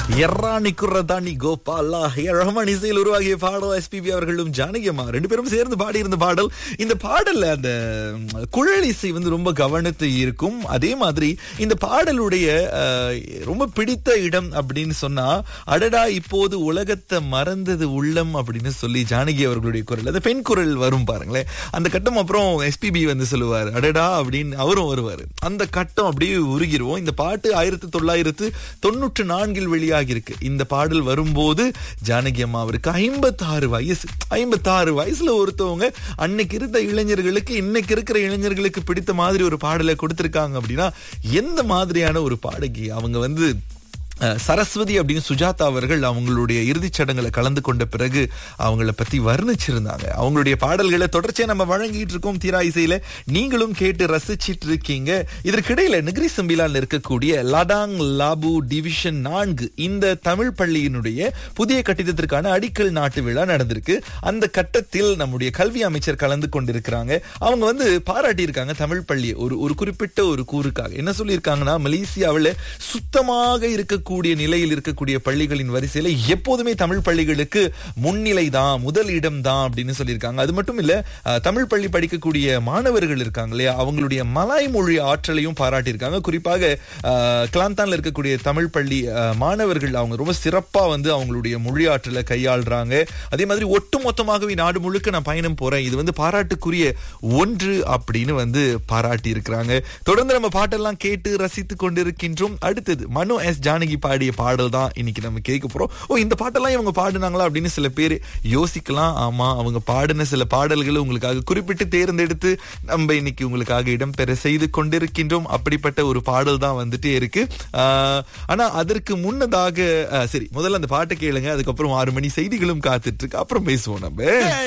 எர்ராணி குர்ரதானி கோபாலா ஏ ரஹ்மான் இசையில் உருவாகிய பாடல் எஸ்பிபி அவர்களும் ஜானகியம்மா ரெண்டு பேரும் சேர்ந்து பாடியிருந்த பாடல் இந்த பாடல்ல அந்த ம், குழல் இசை வந்து ரொம்ப கவனத்தை இருக்கும் அதே மாதிரி இந்த பாடலுடைய அஹ், ரொம்ப பிடித்த இடம் அப்படின்னு சொன்னா அடடா இப்போது உலகத்தை மறந்தது உள்ளம் அப்படின்னு சொல்லி ஜானகி அவர்களுடைய குரல் அந்த பெண் குரல் வரும் பாருங்களேன் அந்த கட்டம் அப்புறம் எஸ்பிபி வந்து சொல்லுவார் அடடா அப்படின்னு அவரும் வருவார் அந்த கட்டம் அப்படியே உருகிருவோம் இந்த பாட்டு ஆயிரத்தி தொள்ளாயிரத்து தொண்ணூற்று நான்கில் வெளியாகி இருக்கு இந்த பாடல் வரும்போது ஜானகி அம்மா அவருக்கு ஐம்பத்தாறு வயசு ஐம்பத்தாறு வயசுல ஒருத்தவங்க அன்னைக்கு இருந்த இளைஞர்களுக்கு இன்னைக்கு இருக்கிற இளைஞர்களுக்கு பிடித்த மாதிரி ஒரு பாடலை கொடுத்திருக்காங்க அப்படின்னா எந்த மாதிரியான ஒரு பாடகி அவங்க வந்து அஹ், சரஸ்வதி அப்படின்னு சுஜாதா அவர்கள் அவங்களுடைய இறுதிச் சடங்குல கலந்து கொண்ட பிறகு அவங்கள பத்தி வர்ணிச்சிருந்தாங்க அவங்களுடைய பாடல்களை தொடர்ச்சியா நம்ம வழங்கிட்டு இருக்கோம் தீரா இசையில நீங்களும் கேட்டு ரசிச்சிட்டு இருக்கீங்க இதற்கிடையில நிகிரி சம்பிலால் இருக்கக்கூடிய லடாங் லாபு டிவிஷன் நான்கு இந்த தமிழ் பள்ளியினுடைய புதிய கட்டிடத்திற்கான அடிக்கல் நாட்டு விழா நடந்திருக்கு அந்த கட்டத்தில் நம்முடைய கல்வி அமைச்சர் கலந்து கொண்டிருக்கிறாங்க அவங்க வந்து பாராட்டி இருக்காங்க தமிழ் பள்ளியை ஒரு ஒரு குறிப்பிட்ட ஒரு கூறுக்காக என்ன சொல்லியிருக்காங்கன்னா மலேசியாவில் சுத்தமாக இருக்கக்கூடிய நிலையில் இருக்கக்கூடிய பள்ளிகளின் வரிசையில எப்போதுமே தமிழ் பள்ளிகளுக்கு முன்னிலை தான் முதல் இடம் தான் அப்படின்னு சொல்லியிருக்காங்க அது மட்டும் இல்ல அஹ், தமிழ் பள்ளி படிக்கக்கூடிய மாணவர்கள் இருக்காங்க இல்லையா அவங்களுடைய மலாய் மொழி ஆற்றலையும் பாராட்டியிருக்காங்க குறிப்பாக அஹ், கிளாந்தான்ல இருக்கக்கூடிய தமிழ் பள்ளி அஹ், மாணவர்கள் அவங்க ரொம்ப சிறப்பா வந்து அவங்களுடைய மொழி ஆற்றலை கையாளுறாங்க அதே மாதிரி ஒட்டு மொத்தமாகவே நாடு முழுக்க நான் பயணம் போறேன் இது வந்து பாராட்டுக்குரிய ஒன்று அப்படின்னு வந்து பாராட்டி இருக்கிறாங்க தொடர்ந்து நம்ம பாட்டெல்லாம் கேட்டு ரசித்து கொண்டிருக்கின்றோம் அடுத்தது மனு எஸ் ஜானகி பாடிய பாடல் தான் இன்னைக்கு நம்ம கேட்க போறோம் ஓ இந்த பாட்டெல்லாம் இவங்க பாடுனாங்களா அப்படின்னு சில பேர் யோசிக்கலாம் ஆமா அவங்க பாடின சில பாடல்களை உங்களுக்காக குறிப்பிட்டு தேர்ந்தெடுத்து நம்ம இன்னைக்கு உங்களுக்காக இடம்பெற செய்து கொண்டிருக்கின்றோம் அப்படிப்பட்ட ஒரு பாடல் தான் வந்துட்டே இருக்கு ஆஹ், ஆனா அதற்கு முன்னதாக ஆஹ், சரி முதல்ல அந்த பாட்டை கேளுங்க அதுக்கப்புறம் ஆறு மணி செய்திகளும் காத்துட்டு இருக்கு அப்புறம் பேசுவோம் நம்ம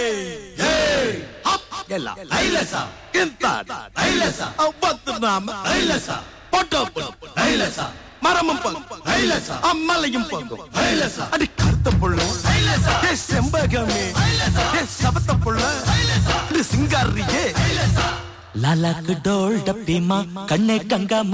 ಎಲ್ಲ ಐಲಸ ಕಿಂತಾಡಿ ಐಲಸ ಅವತ್ತು ನಾಮ ಐಲಸ பொட்டோப்பு ஐலச மரமும் பங்கும் ஐலச அம்மலையும் பங்கும் ஐலச அடி கருத்த புள்ள ஐலச ஏ செம்பகமே ஐலச ஏ சபத்த புள்ள ஐலச இது சிங்காரியே लाला डोल डब्बी माँ कन्ने गंगा